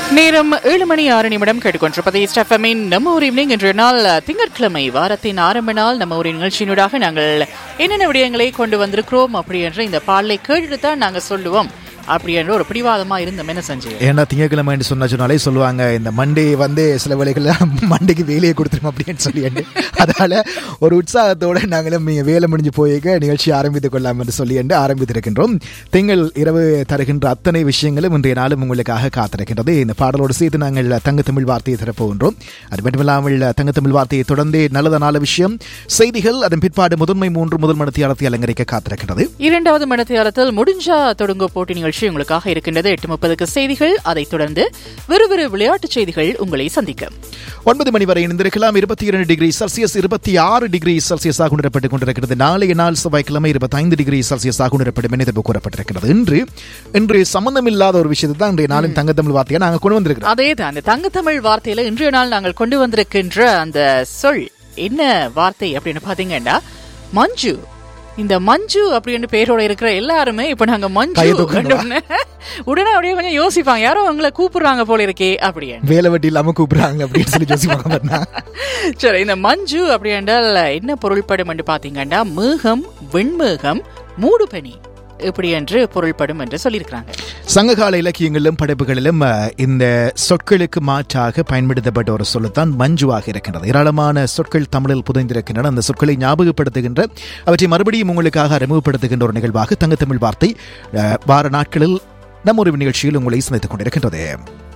நேரம் ஏழு மணி ஆறு நிமிடம் கேட்டுக்கொண்டிருப்பதை ஸ்டெஃபமின் நம்ம ஒரு ஈவினிங் இன்றைய நாள் திங்கட்கிழமை வாரத்தின் ஆரம்ப நாள் நம்ம ஒரு நிகழ்ச்சியினூடாக நாங்கள் என்னென்ன விடயங்களை கொண்டு வந்திருக்கிறோம் அப்படி என்ற இந்த பாடலை கேட்டுட்டு தான் நாங்கள் சொல்லுவோம் அப்படி என்ற ஒரு பிடிவாதமா இருந்தோம் என்ன செஞ்சு ஏன்னா திங்கக்கிழமை சொன்ன சொன்னாலே சொல்லுவாங்க இந்த மண்டே வந்து சில வேலைகள்ல மண்டைக்கு வேலையை கொடுத்துரும் அப்படின்னு சொல்லி அதனால ஒரு உற்சாகத்தோட நாங்களும் இங்க வேலை முடிஞ்சு போயிருக்க நிகழ்ச்சி ஆரம்பித்துக் கொள்ளலாம் என்று சொல்லி என்று ஆரம்பித்திருக்கின்றோம் திங்கள் இரவு தருகின்ற அத்தனை விஷயங்களும் இன்றைய நாளும் உங்களுக்காக காத்திருக்கின்றது இந்த பாடலோடு சேர்த்து நாங்கள் தங்கத்தமிழ் வார்த்தையை தரப்போகின்றோம் அது மட்டுமில்லாமல் தங்கத்தமிழ் வார்த்தையை தொடர்ந்து நல்லத நாள விஷயம் செய்திகள் அதன் பிற்பாடு முதன்மை மூன்று முதல் மனத்தியாளத்தை அலங்கரிக்க காத்திருக்கின்றது இரண்டாவது மனத்தியாலத்தில் முடிஞ்சா தொடங்க போட்டி நிகழ்ச்சி உங்களுக்காக இருக்கின்றது எட்டு முப்பதுக்கு செய்திகள் அதைத் தொடர்ந்து விறுவிறு விளையாட்டுச் செய்திகள் உங்களை சந்திக்கும் ஒன்பது மணி வரை இணைந்திருக்கலாம் இருபத்தி இரண்டு டிகிரி செல்சியஸ் இருபத்தி ஆறு டிகிரி செல்சியஸாக உணரப்பட்டுக் கொண்டிருக்கிறது நாளைய நாள் செவ்வாய்க்கிழமை இருபத்தைந்து டிகிரி செல்சியஸாக உணரப்படும் என எதிர்ப்பு கூறப்பட்டிருக்கிறது இன்று இன்று சம்பந்தமில்லாத ஒரு விஷயத்தை தான் இன்றைய நாளின் தங்கத்தமிழ் வார்த்தையை நாங்கள் கொண்டு வந்திருக்கிறோம் அதே தான் அந்த தங்கத்தமிழ் வார்த்தையில இன்றைய நாள் நாங்கள் கொண்டு வந்திருக்கின்ற அந்த சொல் என்ன வார்த்தை அப்படின்னு பாத்தீங்கன்னா மஞ்சு இந்த மஞ்சு அப்படின்னு பேரோட இருக்கிற எல்லாருமே இப்ப நாங்க மஞ்சு கையை தூக்குங்களா? கண்டோன்னே உடனே அப்படியே கொஞ்சம் யோசிப்பாங்க யாரோ உங்களை கூப்பிடுறாங்க போல இருக்கே அப்படியே வேலை வெட்டி இல்லாம கூப்பிடுறாங்க அப்படின்னு சொல்லி யோசிப்பாங்க பாருங்க. சரி இந்த மஞ்சு அப்படி என்றால் என்ன பொருள்படும் என்று பாத்தீங்கன்னா மேகம் வெண்மேகம் மூடுபனி இப்படி என்று பொருள்படும் என்று சொல்லியிருக்கிறாங்க சங்ககால இலக்கியங்களிலும் படைப்புகளிலும் அஹ், இந்த சொற்களுக்கு மாற்றாக பயன்படுத்தப்பட்ட ஒரு சொல்லுத்தான் மஞ்சுவாக இருக்கின்றது ஏராளமான சொற்கள் தமிழில் புதைந்திருக்கின்றன அந்த சொற்களை ஞாபகப்படுத்துகின்ற அவற்றை மறுபடியும் உங்களுக்காக அறிமுகப்படுத்துகின்ற ஒரு நிகழ்வாக தங்கத்தமிழ் வார்த்தை அஹ், வார நாட்களில் நம்ம ஒரு நிகழ்ச்சியில் உங்களை சந்தித்துக் கொண்டிருக்கின்றது